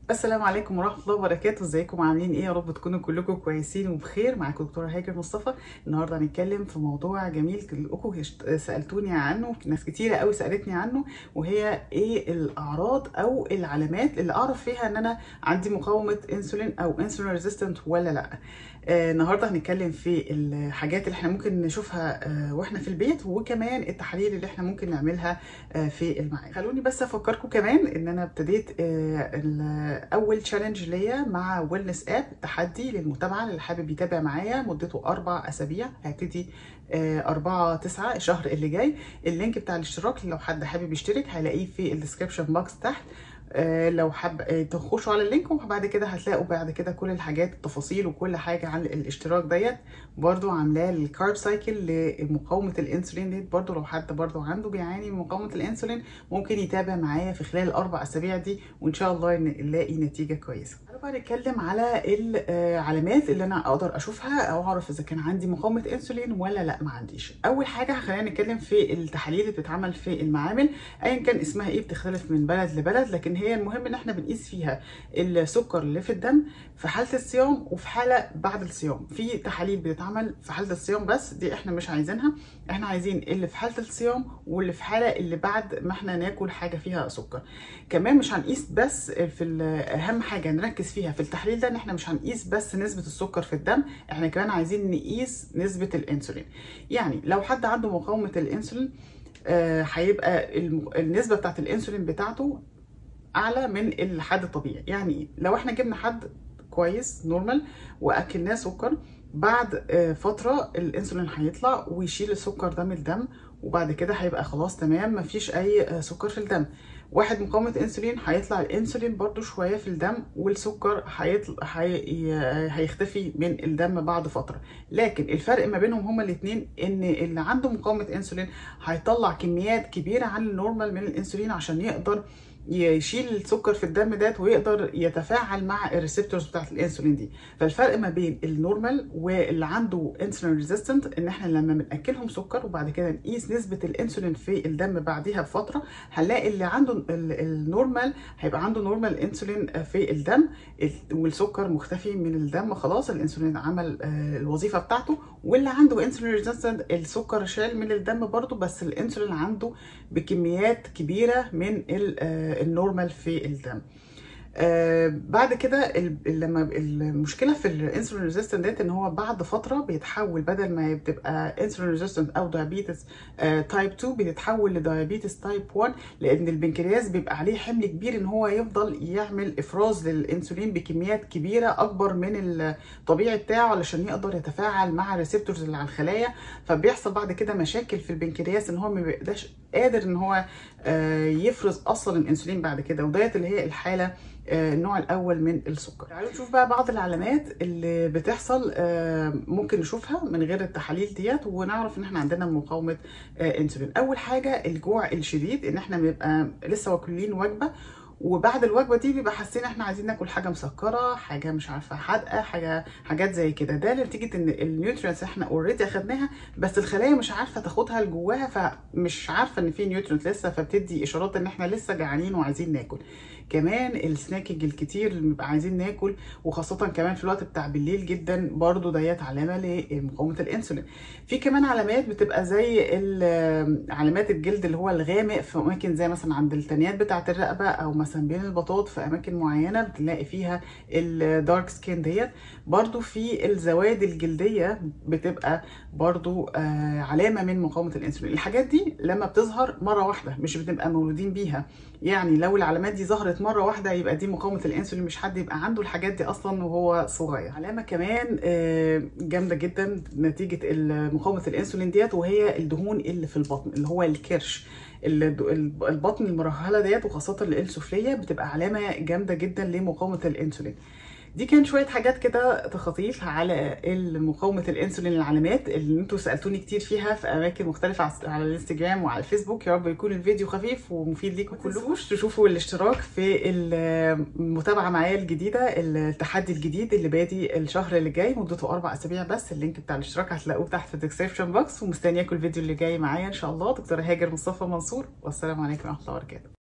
السلام عليكم ورحمة الله وبركاته ازيكم عاملين ايه يا رب تكونوا كلكم كويسين وبخير معاكم دكتورة هاجر مصطفى النهارده هنتكلم في موضوع جميل كلكم هشت- سألتوني عنه ناس كتيرة قوي سألتني عنه وهي ايه الأعراض أو العلامات اللي أعرف فيها ان أنا عندي مقاومة انسولين أو انسولين ريزيستنت ولا لأ آه، النهارده هنتكلم في الحاجات اللي احنا ممكن نشوفها آه، واحنا في البيت وكمان التحاليل اللي احنا ممكن نعملها آه، في المعاد خلوني بس افكركم كمان ان انا ابتديت آه، ال- اول تشالنج ليا مع ويلنس اب تحدي للمتابعه اللي حابب يتابع معايا مدته اربع اسابيع هبتدي آه، 4 9 الشهر اللي جاي اللينك بتاع الاشتراك لو حد حابب يشترك هيلاقيه في الديسكربشن بوكس تحت آه، لو حب آه، تخشوا على اللينك وبعد كده هتلاقوا بعد كده كل الحاجات التفاصيل وكل حاجه عن الاشتراك ديت برضو عاملاه الكارب سايكل لمقاومه الانسولين ديت برضو لو حد برضو عنده بيعاني من مقاومه الانسولين ممكن يتابع معايا في خلال الاربع اسابيع دي وان شاء الله ن- نلاقي نتيجه كويسه تعالوا بقى نتكلم على العلامات اللي انا اقدر اشوفها او اعرف اذا كان عندي مقاومه انسولين ولا لا ما عنديش اول حاجه خلينا نتكلم في التحاليل اللي بتتعمل في المعامل ايا كان اسمها ايه بتختلف من بلد لبلد لكن هي المهم ان احنا بنقيس فيها السكر اللي في الدم في حاله الصيام وفي حاله بعد الصيام في تحاليل بتتعمل في حاله الصيام بس دي احنا مش عايزينها احنا عايزين اللي في حاله الصيام واللي في حاله اللي بعد ما احنا ناكل حاجه فيها سكر كمان مش هنقيس بس في ال- اهم حاجه نركز فيها في التحليل ده ان احنا مش هنقيس بس نسبه السكر في الدم احنا كمان عايزين نقيس نسبه الانسولين يعني لو حد عنده مقاومه الانسولين آه، هيبقى الم- النسبه بتاعت الانسولين بتاعته اعلى من الحد الطبيعي يعني إيه؟ لو احنا جبنا حد كويس نورمال واكلناه سكر بعد آه، فتره الانسولين هيطلع ويشيل السكر ده من الدم وبعد كده هيبقى خلاص تمام مفيش اي آه، سكر في الدم واحد مقاومة انسولين هيطلع الانسولين برضو شوية في الدم والسكر هيطلع هي... هيختفي من الدم بعد فترة لكن الفرق ما بينهم هما الاتنين ان اللي عنده مقاومة انسولين هيطلع كميات كبيرة عن النورمال من الانسولين عشان يقدر يشيل السكر في الدم ده ويقدر يتفاعل مع الريسبتورز بتاعت الانسولين دي فالفرق ما بين النورمال واللي عنده انسولين ريزيستنت ان احنا لما بناكلهم سكر وبعد كده نقيس نسبه الانسولين في الدم بعديها بفتره هنلاقي اللي عنده ال- النورمال هيبقى عنده نورمال انسولين في الدم ال- والسكر مختفي من الدم خلاص الانسولين عمل آه، الوظيفه بتاعته واللي عنده انسولين ريزيستنت السكر شال من الدم برضه بس الانسولين عنده بكميات كبيره من ال- آه، النورمال في الدم آه بعد كده ال- لما المشكله في الانسولين ريزيستنت ديت ان هو بعد فتره بيتحول بدل ما بتبقى انسولين ريزيستنت او دايابيتس تايب 2 بيتحول لدايابيتس تايب 1 لان البنكرياس بيبقى عليه حمل كبير ان هو يفضل يعمل افراز للانسولين بكميات كبيره اكبر من الطبيعي بتاعه علشان يقدر يتفاعل مع الريسبتورز اللي على الخلايا فبيحصل بعد كده مشاكل في البنكرياس ان هو ما بيبقاش قادر ان هو آه، يفرز اصلا الانسولين بعد كده وديت اللي هي الحاله آه، النوع الاول من السكر تعالوا نشوف بقى بعض العلامات اللي بتحصل آه، ممكن نشوفها من غير التحاليل ديت ونعرف ان احنا عندنا مقاومه آه، انسولين اول حاجه الجوع الشديد ان احنا بنبقى لسه واكلين وجبه وبعد الوجبه دي بيبقى حاسين احنا عايزين ناكل حاجه مسكره حاجه مش عارفه حادقه حاجه حاجات زي كده ده نتيجه ان النيوترينتس احنا اوريدي اخدناها بس الخلايا مش عارفه تاخدها لجواها فمش عارفه ان في نيوترينت لسه فبتدي اشارات ان احنا لسه جعانين وعايزين ناكل كمان السناكينج الكتير اللي بنبقى عايزين ناكل وخاصه كمان في الوقت بتاع بالليل جدا برضو ديت علامه لمقاومه الانسولين في كمان علامات بتبقى زي ال- علامات الجلد اللي هو الغامق في اماكن زي مثلا عند التنيات بتاعه الرقبه او مثلا بين البطاط في اماكن معينه بتلاقي فيها الدارك سكين ديت برضو في الزواد الجلديه بتبقى برضو آه، علامه من مقاومه الانسولين الحاجات دي لما بتظهر مره واحده مش بنبقى مولودين بيها يعني لو العلامات دي ظهرت مره واحده يبقى دي مقاومه الانسولين مش حد يبقى عنده الحاجات دي اصلا وهو صغير علامه كمان آه، جامده جدا نتيجه ال- مقاومه الانسولين ديت وهي الدهون اللي في البطن اللي هو الكرش الد- الب- البطن المرهله ديت وخاصه السفليه بتبقى علامه جامده جدا لمقاومه الانسولين دي كان شويه حاجات كده تخاطيف على مقاومه الانسولين العلامات اللي انتوا سالتوني كتير فيها في اماكن مختلفه على- على الانستجرام وعلى الفيسبوك يا رب يكون الفيديو خفيف ومفيد ليكم كلكم تشوفوا الاشتراك في المتابعه معايا الجديده التحدي الجديد اللي بادي الشهر اللي جاي مدته اربع اسابيع بس اللينك بتاع الاشتراك هتلاقوه تحت في الديسكربشن بوكس ومستنياكم الفيديو اللي جاي معايا ان شاء الله دكتوره هاجر مصطفى منصور والسلام عليكم ورحمه الله وبركاته